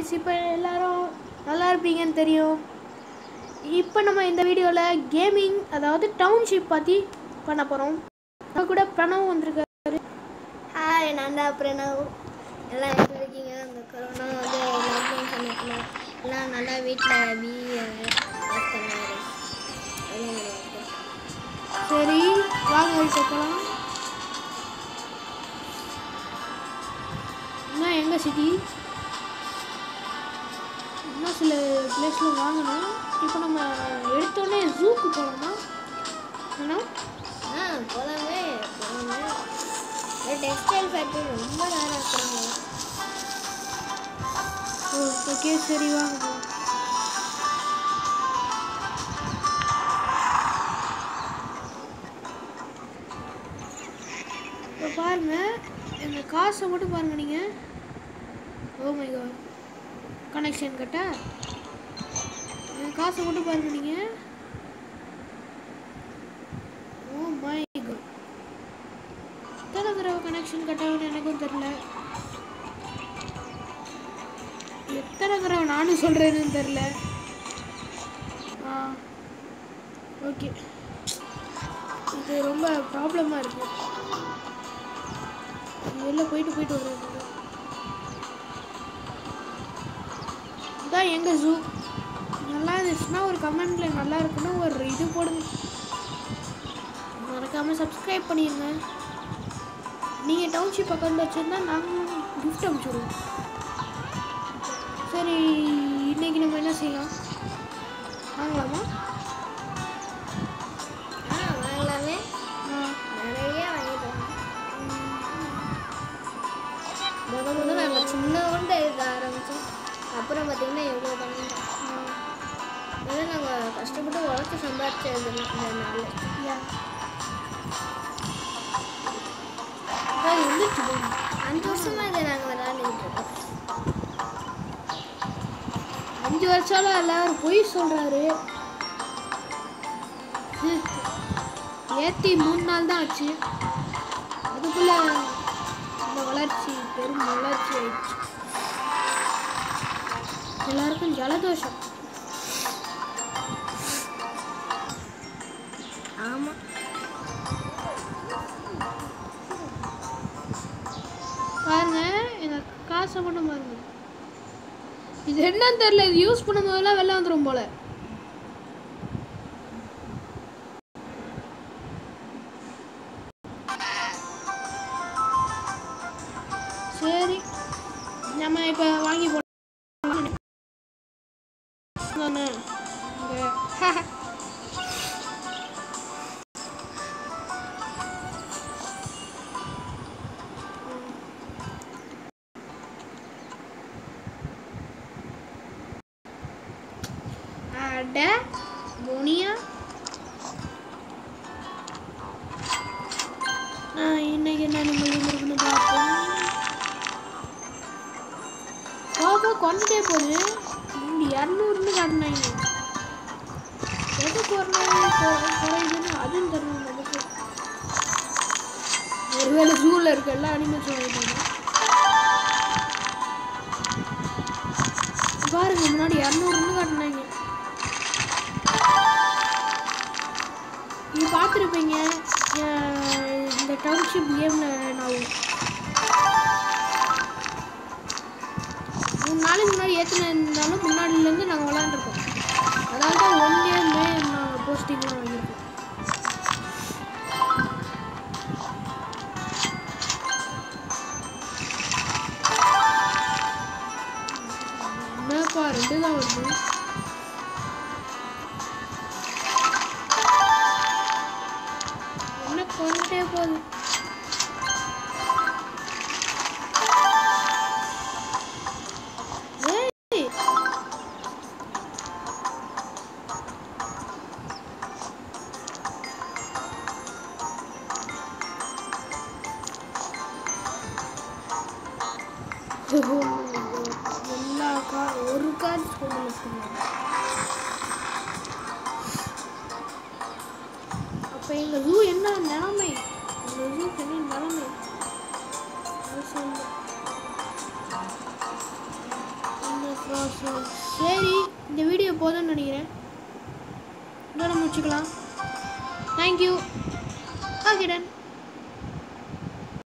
Guys இப்போ எல்லாரும் நல்லா இருப்பீங்கன்னு தெரியும் இப்போ நம்ம இந்த வீடியோவில் கேமிங் அதாவது டவுன்ஷிப் பற்றி பண்ண போகிறோம் நம்ம கூட பிரணவ் வந்திருக்காரு ஹாய் நான் தான் பிரணவ் எல்லாம் எப்படி இருக்கீங்க அந்த கொரோனா வந்து லாக்டவுன் சமயத்தில் எல்லாம் நல்லா வீட்டில் பி சரி வாங்க இப்போ போகலாம் இன்னும் எங்கே சிட்டி இன்னும் சில பிளேஸில் வாங்கணும் இப்போ நம்ம எடுத்தோடனே ஜூக்கு போகலாமா ஏன்னா ஆ போகலாமே போகலாமே டெக்ஸ்டைல் ஃபேக்ட்ரி ரொம்ப நேரம் இருக்கிறாங்க ஓ ஓகே சரி வாங்க போகலாம். இப்போ பாருங்க இந்த காசை மட்டும் பாருங்க நீங்கள் ஓ மை காட் கனெக்ஷன் கட்ட இந்த காசை மட்டும் பாருங்க நீங்கள் ஓ மை காட் எத்தனை தடவை கனெக்ஷன் கட்டாங்கன்னு எனக்கும் தெரியல எத்தனை தடவை நானும் சொல்கிறேன்னு தெரில ஆ ஓகே இது ரொம்ப ப்ராப்ளமாக இருக்கு வெளில போயிட்டு போயிட்டு வருவாங்க இதான் எங்கள் ஜூ நல்லா இருந்துச்சுன்னா ஒரு கமெண்ட்டில் நல்லா இருக்குன்னா ஒரு இது போடுங்க மறக்காமல் சப்ஸ்கிரைப் பண்ணிடுங்க நீங்கள் டவுன்ஷிப் அக்கௌண்ட் வச்சுருந்தா நாங்கள் கிஃப்ட் அனுப்பிச்சுடுவோம் சரி இன்னைக்கு நம்ம என்ன செய்யலாம் வாங்கலாமா ஆ வாங்கலாமே ஆ, நிறைய வாங்கிட்டோம் முத முத நாங்கள் சின்னோண்டு இருக்க ஆரம்பித்தோம் அப்புறம் பார்த்தீங்கன்னா எவ்வளோ பண்ணிட்டோம் ஆ, இதெல்லாம் நாங்கள் கஷ்டப்பட்டு உழைச்சி சம்பாதிச்சது இந்த நாள் யா. அதான் இது வந்துருச்சு பாருங்க. அஞ்சு வருஷமா இதை நாங்கள் விளையாண்டுக்கிட்டு இருக்கோம் அஞ்சு வருஷம் எல்லாரும் பொய் சொல்றாரு ஹம். ஏத்தி மூணு நாள் தான் ஆச்சு அதுக்குள்ள இந்த வளர்ச்சி பெரும் வளர்ச்சி ஆயிடுச்சு எல்லாருக்கும் ஜலதோஷம் ஆமாம் பாருங்க எங்க காசை மட்டும் பாருங்க இது என்னன்னு தெரியல இது யூஸ் பண்ணும்போதெல்லாம் வெளில வந்துடும் போல சரி நம்ம இப்ப வாங்கி போடலாம் தானே? இங்க. அட போனியா ஆ, இன்னைக்கு என்ன நம்ம இருக்குன்னு பார்ப்போம் போக கொண்டுட்டே போகுது இங்க இரநூறுன்னு காட்டினாங்க எதுக்கு ஒரு நாள் கொ- குறையுதுன்னு அதுவும் தரணும் நமக்கு ஒருவேளை ஜூவில் இருக்க எல்லா அனிமல்ஸும் வாங்கிட்டாங்க பாருங்க முன்னாடி இரநூறுன்னு காட்டினாங்க நீ பார்த்துருப்பீங்க இந்த டவுன்ஷிப் கேமில் நான் மூணு நாளைக்கு முன்னாடி ஏற்றின இருந்தாலும் முன்னாடிலேருந்து நாங்கள் விளாண்டுருக்கோம் அதாவது தான் ஒன் இயர்மே நாங்கள் போஸ்டிங்லாம் வாங்கியிருக்கோம் என்னப்பா ரெண்டு தான் வருது என்ன கொண்டுட்டே போகுது ஏய் எல்லா கா ஒரு கார் கொண்டு வச்சுருந்தாங்க அப்போ எங்கள் ஜூ என்ன நிலைமை எங்கள் ஜூக்கு என்ன நிலைமை அது சொல்லு ப்ராசஸ் சரி இந்த வீடியோ போதும்னு நினைக்கிறேன் இதோட முடிச்சுக்கலாம் தேங்க்யூ ஓகே டன்